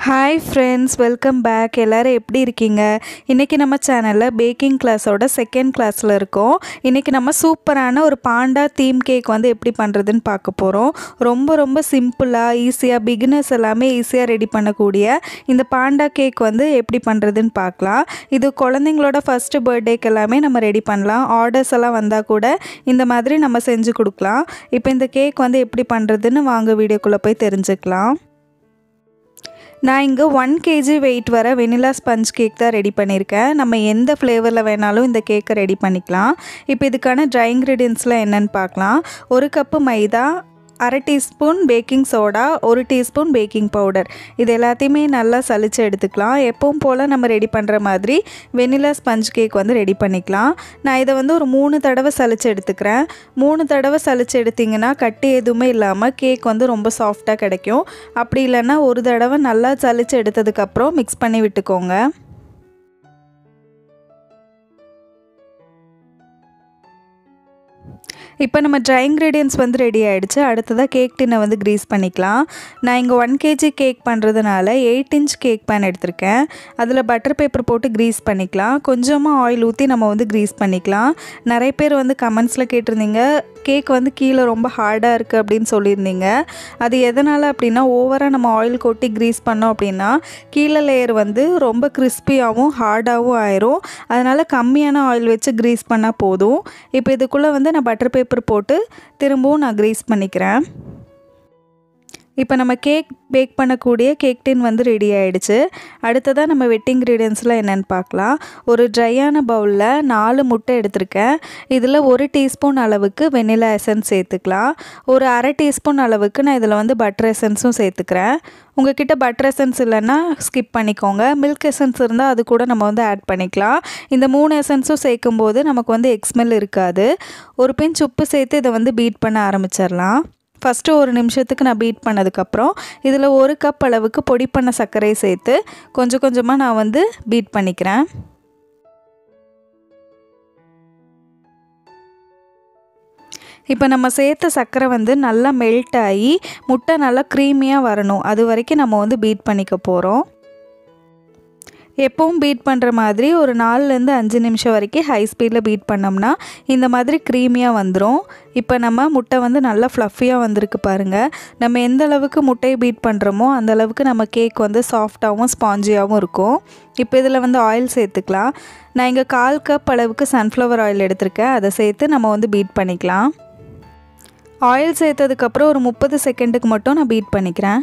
hi friends welcome back எல்லோரும் எப்படி இருக்கீங்க இன்றைக்கி நம்ம சேனலில் பேக்கிங் கிளாஸோட செகண்ட் கிளாஸில் இருக்கோம் இன்றைக்கி நம்ம சூப்பரான ஒரு பாண்டா தீம் கேக் வந்து எப்படி பண்ணுறதுன்னு பார்க்க போகிறோம் ரொம்ப ரொம்ப சிம்பிளாக ஈஸியாக பிகினர்ஸ் எல்லாமே ஈஸியாக ரெடி பண்ணக்கூடிய இந்த பாண்டா கேக் வந்து எப்படி பண்ணுறதுன்னு பார்க்கலாம் இது குழந்தைங்களோட ஃபஸ்ட்டு பர்த்டேக்கு எல்லாமே நம்ம ரெடி பண்ணலாம் ஆர்டர்ஸ் எல்லாம் வந்தால் கூட இந்த மாதிரி நம்ம செஞ்சு கொடுக்கலாம் இப்போ இந்த கேக் வந்து எப்படி பண்ணுறதுன்னு வாங்க வீடியோக்குள்ளே போய் தெரிஞ்சுக்கலாம் நான் இங்கே ஒன் கேஜி வெயிட் வர வெனிலா ஸ்பஞ்ச் கேக் தான் ரெடி பண்ணியிருக்கேன் நம்ம எந்த ஃப்ளேவரில் வேணாலும் இந்த கேக்கை ரெடி பண்ணிக்கலாம் இப்போ இதுக்கான ட்ரை இன்க்ரீடியன்ஸ்லாம் என்னென்னு பார்க்கலாம் ஒரு கப்பு மைதா அரை டீஸ்பூன் பேக்கிங் சோடா ஒரு டீஸ்பூன் பேக்கிங் பவுடர் இது எல்லாத்தையுமே நல்லா சலித்து எடுத்துக்கலாம் எப்பவும் போல் நம்ம ரெடி பண்ணுற மாதிரி வெனிலா ஸ்பஞ்ச் கேக் வந்து ரெடி பண்ணிக்கலாம் நான் இதை வந்து ஒரு மூணு தடவை சலித்து எடுத்துக்கிறேன் மூணு தடவை சலித்து எடுத்திங்கன்னா கட்டி எதுவுமே இல்லாமல் கேக் வந்து ரொம்ப சாஃப்டாக கிடைக்கும் அப்படி இல்லைன்னா ஒரு தடவை நல்லா சலித்து எடுத்ததுக்கப்புறம் மிக்ஸ் பண்ணி விட்டுக்கோங்க இப்போ நம்ம ட்ரை இன்க்ரீடியன்ஸ் வந்து ரெடி ஆகிடுச்சு அடுத்ததாக கேக் டின்னை வந்து க்ரீஸ் பண்ணிக்கலாம் நான் இங்கே ஒன் கேஜி கேக் பண்ணுறதுனால எயிட் இன்ச் கேக் பேன் எடுத்திருக்கேன் அதில் பட்டர் பேப்பர் போட்டு க்ரீஸ் பண்ணிக்கலாம் கொஞ்சமாக ஆயில் ஊற்றி நம்ம வந்து க்ரீஸ் பண்ணிக்கலாம் நிறைய பேர் வந்து கமெண்ட்ஸில் கேட்டிருந்தீங்க கேக் வந்து கீழே ரொம்ப ஹார்டாக இருக்குது அப்படின்னு சொல்லியிருந்தீங்க அது எதனால் அப்படின்னா ஓவராக நம்ம ஆயில் கொட்டி க்ரீஸ் பண்ணோம் அப்படின்னா கீழே லேயர் வந்து ரொம்ப கிறிஸ்பியாகவும் ஹார்டாகவும் ஆயிரும் அதனால் கம்மியான ஆயில் வச்சு க்ரீஸ் பண்ணால் போதும் இப்போ இதுக்குள்ளே வந்து நான் பட்டர் பேப்பர் போட்டு திரும்பவும் நான் க்ரீஸ் பண்ணிக்கிறேன் இப்போ நம்ம கேக் பேக் பண்ணக்கூடிய கேக் டின் வந்து ரெடி ஆகிடுச்சு அடுத்ததாக நம்ம வெட் இன்க்ரீடியன்ஸ்லாம் என்னென்னு பார்க்கலாம் ஒரு ட்ரையான பவுலில் நாலு முட்டை எடுத்திருக்கேன் இதில் ஒரு டீஸ்பூன் அளவுக்கு வெனிலா எசன்ஸ் சேர்த்துக்கலாம் ஒரு அரை டீஸ்பூன் அளவுக்கு நான் இதில் வந்து பட்டர் எசன்ஸும் சேர்த்துக்கிறேன் உங்ககிட்ட பட்டர் எசன்ஸ் இல்லைன்னா ஸ்கிப் பண்ணிக்கோங்க மில்க் எசன்ஸ் இருந்தால் அது கூட நம்ம வந்து ஆட் பண்ணிக்கலாம் இந்த மூணு எசன்ஸும் சேர்க்கும் போது நமக்கு வந்து எக்ஸ்மெல் இருக்காது ஒரு பிஞ்ச் உப்பு சேர்த்து இதை வந்து பீட் பண்ண ஆரம்பிச்சிடலாம் ஃபஸ்ட்டு ஒரு நிமிஷத்துக்கு நான் பீட் பண்ணதுக்கப்புறம் இதில் ஒரு கப் அளவுக்கு பொடி பண்ண சர்க்கரை சேர்த்து கொஞ்சம் கொஞ்சமாக நான் வந்து பீட் பண்ணிக்கிறேன் இப்போ நம்ம சேர்த்த சர்க்கரை வந்து நல்லா மெல்ட் ஆகி முட்டை நல்லா க்ரீமியாக வரணும் அது வரைக்கும் நம்ம வந்து பீட் பண்ணிக்க போகிறோம் எப்பவும் பீட் பண்ணுற மாதிரி ஒரு நாலுலேருந்து அஞ்சு நிமிஷம் வரைக்கும் ஹை ஸ்பீடில் பீட் பண்ணோம்னா இந்த மாதிரி க்ரீமியாக வந்துடும் இப்போ நம்ம முட்டை வந்து நல்லா ஃப்ளஃபியாக வந்திருக்கு பாருங்கள் நம்ம எந்த அளவுக்கு முட்டையை பீட் பண்ணுறோமோ அந்த அளவுக்கு நம்ம கேக் வந்து சாஃப்டாகவும் ஸ்பாஞ்சியாகவும் இருக்கும் இப்போ இதில் வந்து ஆயில் சேர்த்துக்கலாம் நான் இங்கே கால் கப் அளவுக்கு சன்ஃப்ளவர் ஆயில் எடுத்திருக்கேன் அதை சேர்த்து நம்ம வந்து பீட் பண்ணிக்கலாம் ஆயில் சேர்த்ததுக்கப்புறம் ஒரு முப்பது செகண்டுக்கு மட்டும் நான் பீட் பண்ணிக்கிறேன்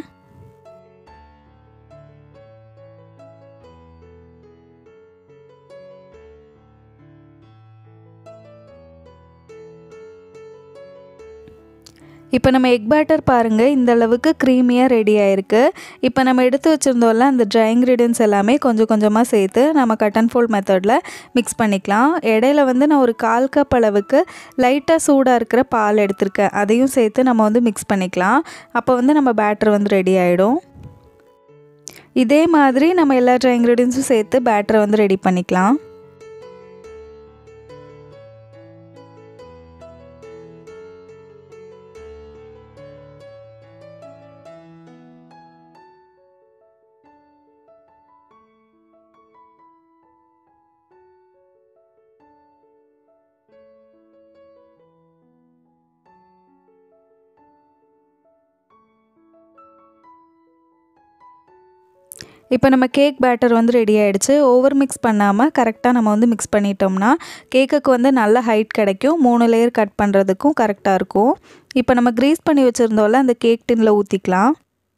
இப்போ நம்ம எக் பேட்டர் பாருங்கள் இந்த அளவுக்கு க்ரீமியாக ரெடி ஆகிருக்கு இப்போ நம்ம எடுத்து வச்சுருந்தோம்ல அந்த ட்ரை இன்க்ரீடியன்ஸ் எல்லாமே கொஞ்சம் கொஞ்சமாக சேர்த்து நம்ம கட் அண்ட் ஃபோல்ட் மெத்தடில் மிக்ஸ் பண்ணிக்கலாம் இடையில வந்து நான் ஒரு கால் கப் அளவுக்கு லைட்டாக சூடாக இருக்கிற பால் எடுத்திருக்கேன் அதையும் சேர்த்து நம்ம வந்து மிக்ஸ் பண்ணிக்கலாம் அப்போ வந்து நம்ம பேட்டர் வந்து ரெடி ஆகிடும் இதே மாதிரி நம்ம எல்லா ட்ரை இன்க்ரீடியன்ஸும் சேர்த்து பேட்டரை வந்து ரெடி பண்ணிக்கலாம் இப்போ நம்ம கேக் பேட்டர் வந்து ரெடி ஆகிடுச்சு ஓவர் மிக்ஸ் பண்ணாமல் கரெக்டாக நம்ம வந்து மிக்ஸ் பண்ணிட்டோம்னா கேக்குக்கு வந்து நல்ல ஹைட் கிடைக்கும் மூணு லேயர் கட் பண்ணுறதுக்கும் கரெக்டாக இருக்கும் இப்போ நம்ம க்ரீஸ் பண்ணி வச்சுருந்தோம்ல அந்த கேக் டின்னில் ஊற்றிக்கலாம்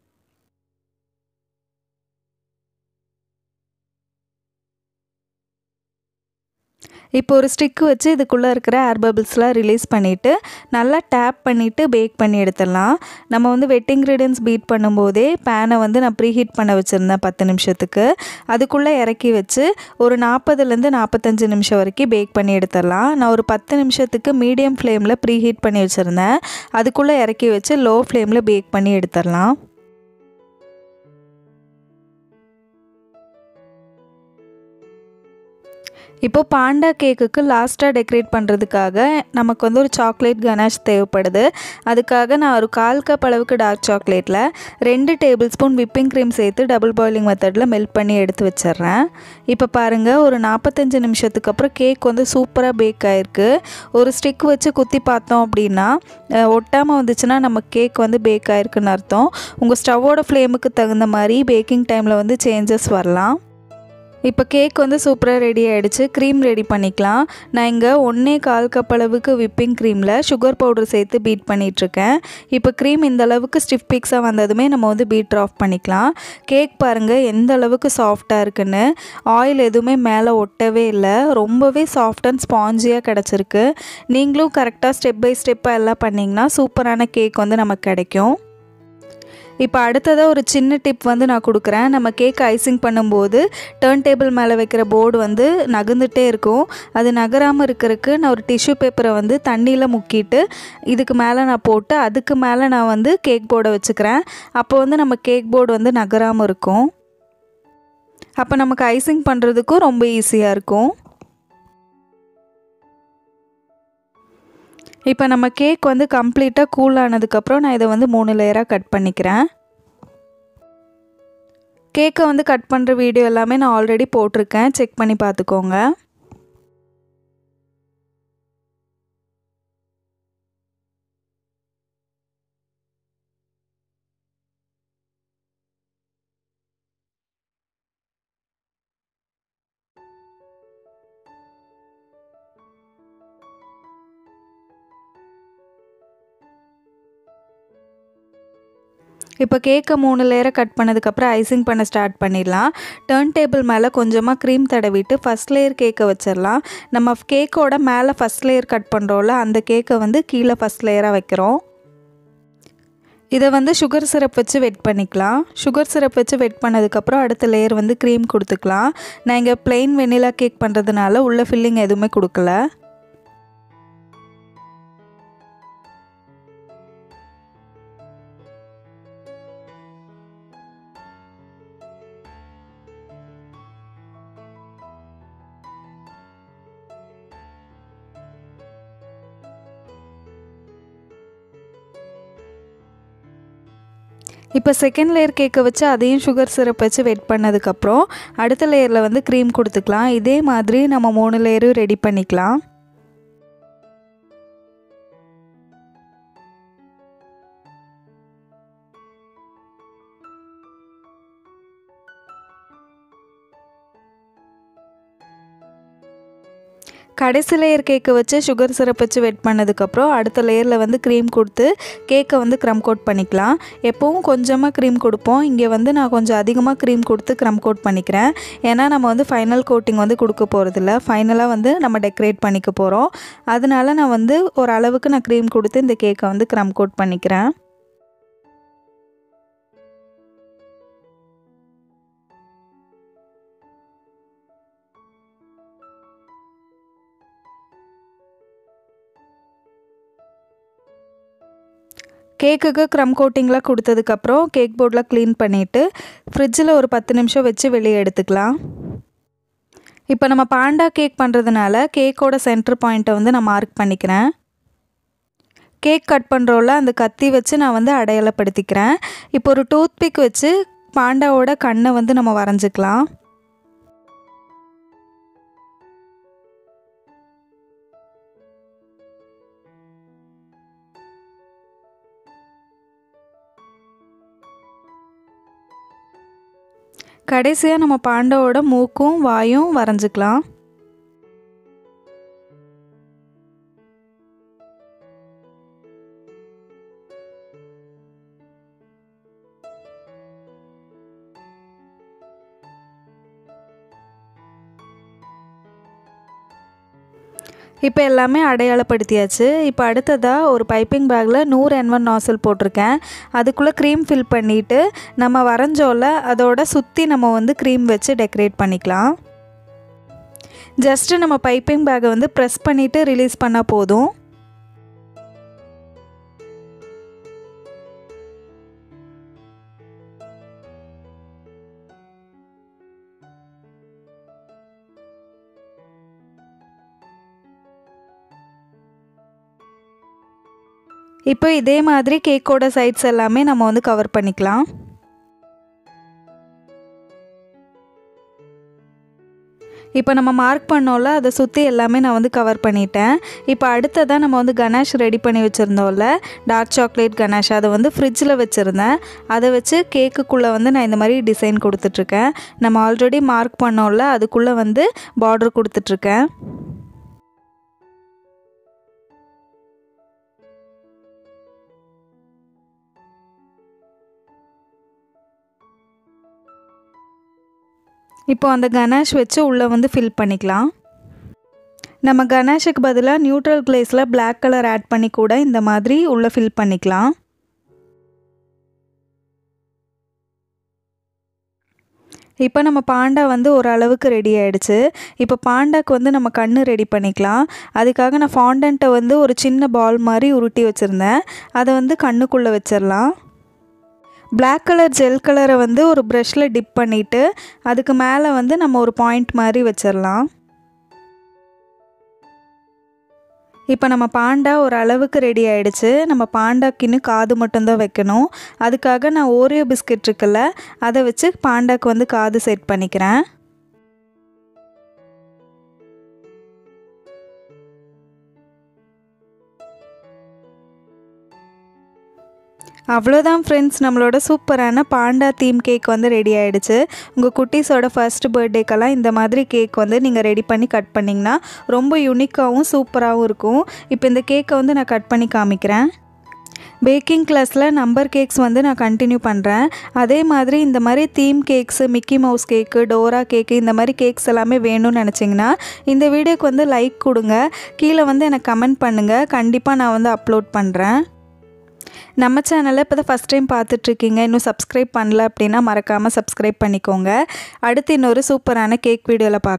இப்போ ஒரு ஸ்டிக்கு வச்சு இதுக்குள்ளே இருக்கிற ஏர் பபிள்ஸ்லாம் ரிலீஸ் பண்ணிவிட்டு நல்லா டேப் பண்ணிவிட்டு பேக் பண்ணி எடுத்துடலாம் நம்ம வந்து வெட் இன்க்ரீடியன்ஸ் பீட் பண்ணும்போதே பேனை வந்து நான் ப்ரீ ஹீட் பண்ண வச்சுருந்தேன் பத்து நிமிஷத்துக்கு அதுக்குள்ளே இறக்கி வச்சு ஒரு நாற்பதுலேருந்து நாற்பத்தஞ்சு நிமிஷம் வரைக்கும் பேக் பண்ணி எடுத்துடலாம் நான் ஒரு பத்து நிமிஷத்துக்கு மீடியம் ஃப்ளேமில் ப்ரீ ஹீட் பண்ணி வச்சுருந்தேன் அதுக்குள்ளே இறக்கி வச்சு லோ ஃப்ளேமில் பேக் பண்ணி எடுத்துடலாம் இப்போ பாண்டா கேக்குக்கு லாஸ்ட்டாக டெக்கரேட் பண்ணுறதுக்காக நமக்கு வந்து ஒரு சாக்லேட் கனாஷ் தேவைப்படுது அதுக்காக நான் ஒரு கால் கப் அளவுக்கு டார்க் சாக்லேட்டில் ரெண்டு டேபிள் ஸ்பூன் விப்பிங் க்ரீம் சேர்த்து டபுள் பாயிலிங் மெத்தடில் மெல்ட் பண்ணி எடுத்து வச்சிடுறேன் இப்போ பாருங்கள் ஒரு நாற்பத்தஞ்சு நிமிஷத்துக்கு அப்புறம் கேக் வந்து சூப்பராக பேக் ஆகிருக்கு ஒரு ஸ்டிக் வச்சு குத்தி பார்த்தோம் அப்படின்னா ஒட்டாமல் வந்துச்சுன்னா நம்ம கேக் வந்து பேக் ஆகிருக்குன்னு அர்த்தம் உங்கள் ஸ்டவ்வோட ஃப்ளேமுக்கு தகுந்த மாதிரி பேக்கிங் டைமில் வந்து சேஞ்சஸ் வரலாம் இப்போ கேக் வந்து சூப்பராக ரெடி ஆகிடுச்சு க்ரீம் ரெடி பண்ணிக்கலாம் நான் இங்கே ஒன்றே கால் கப் அளவுக்கு விப்பிங் க்ரீமில் சுகர் பவுடர் சேர்த்து பீட் பண்ணிகிட்ருக்கேன் இப்போ க்ரீம் இந்த அளவுக்கு ஸ்டிஃப் பீக்ஸாக வந்ததுமே நம்ம வந்து பீட் ஆஃப் பண்ணிக்கலாம் கேக் பாருங்கள் எந்த அளவுக்கு சாஃப்டாக இருக்குன்னு ஆயில் எதுவுமே மேலே ஒட்டவே இல்லை ரொம்பவே சாஃப்ட் அண்ட் ஸ்பாஞ்சியாக கிடச்சிருக்கு நீங்களும் கரெக்டாக ஸ்டெப் பை ஸ்டெப்பாக எல்லாம் பண்ணிங்கன்னா சூப்பரான கேக் வந்து நமக்கு கிடைக்கும் இப்போ அடுத்ததாக ஒரு சின்ன டிப் வந்து நான் கொடுக்குறேன் நம்ம கேக் ஐசிங் பண்ணும்போது டேர்ன் டேபிள் மேலே வைக்கிற போர்டு வந்து நகர்ந்துட்டே இருக்கும் அது நகராமல் இருக்கிறதுக்கு நான் ஒரு டிஷ்யூ பேப்பரை வந்து தண்ணியில் முக்கிட்டு இதுக்கு மேலே நான் போட்டு அதுக்கு மேலே நான் வந்து கேக் போர்டை வச்சுக்கிறேன் அப்போ வந்து நம்ம கேக் போர்டு வந்து நகராமல் இருக்கும் அப்போ நமக்கு ஐசிங் பண்ணுறதுக்கும் ரொம்ப ஈஸியாக இருக்கும் இப்போ நம்ம கேக் வந்து கம்ப்ளீட்டாக கூல் ஆனதுக்கப்புறம் நான் இதை வந்து மூணு லேயராக கட் பண்ணிக்கிறேன் கேக்கை வந்து கட் பண்ணுற வீடியோ எல்லாமே நான் ஆல்ரெடி போட்டிருக்கேன் செக் பண்ணி பார்த்துக்கோங்க இப்போ கேக்கை மூணு லேயரை கட் பண்ணதுக்கப்புறம் ஐசிங் பண்ண ஸ்டார்ட் பண்ணிடலாம் டேர்ன் டேபிள் மேலே கொஞ்சமாக க்ரீம் தடவிட்டு ஃபஸ்ட் லேயர் கேக்கை வச்சிடலாம் நம்ம கேக்கோட மேலே ஃபஸ்ட் லேயர் கட் பண்ணுறோம்ல அந்த கேக்கை வந்து கீழே ஃபஸ்ட் லேயராக வைக்கிறோம் இதை வந்து சுகர் சிரப் வச்சு வெட் பண்ணிக்கலாம் சுகர் சிரப் வச்சு வெட் பண்ணதுக்கப்புறம் அடுத்த லேயர் வந்து க்ரீம் கொடுத்துக்கலாம் நான் இங்கே பிளெயின் வெனிலா கேக் பண்ணுறதுனால உள்ள ஃபில்லிங் எதுவுமே கொடுக்கல இப்போ செகண்ட் லேயர் கேக்கை வச்சு அதையும் சுகர் சிரப் வச்சு வெட் பண்ணதுக்கப்புறம் அடுத்த லேயரில் வந்து க்ரீம் கொடுத்துக்கலாம் இதே மாதிரி நம்ம மூணு லேயரும் ரெடி பண்ணிக்கலாம் கடைசி லேயர் கேக்கை வச்சு சுகர் சிரப் வச்சு வெட் பண்ணதுக்கப்புறம் அடுத்த லேயரில் வந்து க்ரீம் கொடுத்து கேக்கை வந்து க்ரம் கோட் பண்ணிக்கலாம் எப்போவும் கொஞ்சமாக க்ரீம் கொடுப்போம் இங்கே வந்து நான் கொஞ்சம் அதிகமாக க்ரீம் கொடுத்து க்ரம் கோட் பண்ணிக்கிறேன் ஏன்னா நம்ம வந்து ஃபைனல் கோட்டிங் வந்து கொடுக்க போகிறதில்ல ஃபைனலாக வந்து நம்ம டெக்கரேட் பண்ணிக்க போகிறோம் அதனால நான் வந்து ஒரு அளவுக்கு நான் க்ரீம் கொடுத்து இந்த கேக்கை வந்து க்ரம் கோட் பண்ணிக்கிறேன் கேக்குக்கு க்ரம் கோட்டிங்லாம் கொடுத்ததுக்கப்புறம் கேக் போர்டெலாம் க்ளீன் பண்ணிவிட்டு ஃப்ரிட்ஜில் ஒரு பத்து நிமிஷம் வச்சு வெளியே எடுத்துக்கலாம் இப்போ நம்ம பாண்டா கேக் பண்ணுறதுனால கேக்கோட சென்டர் பாயிண்ட்டை வந்து நான் மார்க் பண்ணிக்கிறேன் கேக் கட் பண்ணுறோல அந்த கத்தி வச்சு நான் வந்து அடையாளப்படுத்திக்கிறேன் இப்போ ஒரு டூத் பிக் வச்சு பாண்டாவோட கண்ணை வந்து நம்ம வரைஞ்சிக்கலாம் கடைசியாக நம்ம பாண்டாவோட மூக்கும் வாயும் வரைஞ்சிக்கலாம் இப்போ எல்லாமே அடையாளப்படுத்தியாச்சு இப்போ அடுத்ததாக ஒரு பைப்பிங் பேக்கில் நூறு என்வன் நாசல் போட்டிருக்கேன் அதுக்குள்ளே க்ரீம் ஃபில் பண்ணிவிட்டு நம்ம வரைஞ்சோல அதோட சுற்றி நம்ம வந்து க்ரீம் வச்சு டெக்கரேட் பண்ணிக்கலாம் ஜஸ்ட்டு நம்ம பைப்பிங் பேக்கை வந்து ப்ரெஸ் பண்ணிவிட்டு ரிலீஸ் பண்ணால் போதும் இப்போ இதே மாதிரி கேக்கோட சைட்ஸ் எல்லாமே நம்ம வந்து கவர் பண்ணிக்கலாம் இப்போ நம்ம மார்க் பண்ணோம்ல அதை சுற்றி எல்லாமே நான் வந்து கவர் பண்ணிட்டேன் இப்போ அடுத்ததாக நம்ம வந்து கணேஷ் ரெடி பண்ணி வச்சுருந்தோம்ல டார்க் சாக்லேட் கணேஷ் அதை வந்து ஃப்ரிட்ஜில் வச்சுருந்தேன் அதை வச்சு கேக்குக்குள்ளே வந்து நான் இந்த மாதிரி டிசைன் கொடுத்துட்ருக்கேன் நம்ம ஆல்ரெடி மார்க் பண்ணோம்ல அதுக்குள்ளே வந்து பார்டர் கொடுத்துட்ருக்கேன் இப்போ அந்த கணேஷ் வச்சு உள்ளே வந்து ஃபில் பண்ணிக்கலாம் நம்ம கணேஷுக்கு பதிலாக நியூட்ரல் கிளேஸில் பிளாக் கலர் ஆட் பண்ணி கூட இந்த மாதிரி உள்ளே ஃபில் பண்ணிக்கலாம் இப்போ நம்ம பாண்டா வந்து ஓரளவுக்கு ரெடி ஆகிடுச்சு இப்போ பாண்டாக்கு வந்து நம்ம கண் ரெடி பண்ணிக்கலாம் அதுக்காக நான் ஃபாண்டண்ட்டை வந்து ஒரு சின்ன பால் மாதிரி உருட்டி வச்சுருந்தேன் அதை வந்து கண்ணுக்குள்ளே வச்சிடலாம் பிளாக் கலர் ஜெல் கலரை வந்து ஒரு ப்ரஷில் டிப் பண்ணிவிட்டு அதுக்கு மேலே வந்து நம்ம ஒரு பாயிண்ட் மாதிரி வச்சிடலாம் இப்போ நம்ம பாண்டா ஒரு அளவுக்கு ரெடி ஆகிடுச்சு நம்ம பாண்டாக்கின்னு காது மட்டும்தான் வைக்கணும் அதுக்காக நான் ஓரியோ பிஸ்கட் இருக்குல்ல அதை வச்சு பாண்டாக்கு வந்து காது செட் பண்ணிக்கிறேன் அவ்வளோதான் ஃப்ரெண்ட்ஸ் நம்மளோட சூப்பரான பாண்டா தீம் கேக் வந்து ரெடி ஆகிடுச்சு உங்கள் குட்டீஸோட ஃபர்ஸ்ட் பர்த்டேக்கெல்லாம் இந்த மாதிரி கேக் வந்து நீங்கள் ரெடி பண்ணி கட் பண்ணிங்கன்னா ரொம்ப யூனிக்காகவும் சூப்பராகவும் இருக்கும் இப்போ இந்த கேக்கை வந்து நான் கட் பண்ணி காமிக்கிறேன் பேக்கிங் கிளாஸில் நம்பர் கேக்ஸ் வந்து நான் கண்டினியூ பண்ணுறேன் அதே மாதிரி இந்த மாதிரி theme cakes Mickey Mouse cake Dora cake இந்த மாதிரி கேக்ஸ் எல்லாமே வேணும்னு நினச்சிங்கன்னா இந்த வீடியோக்கு வந்து லைக் கொடுங்க கீழே வந்து எனக்கு கமெண்ட் பண்ணுங்கள் கண்டிப்பாக நான் வந்து அப்லோட் பண்ணுறேன் நம்ம சேனலை இப்போ தான் ஃபஸ்ட் டைம் பார்த்துட்ருக்கீங்க இன்னும் சப்ஸ்கிரைப் பண்ணல அப்படின்னா மறக்காமல் சப்ஸ்கிரைப் பண்ணிக்கோங்க அடுத்து இன்னொரு சூப்பரான கேக் வீடியோவில் பார்க்க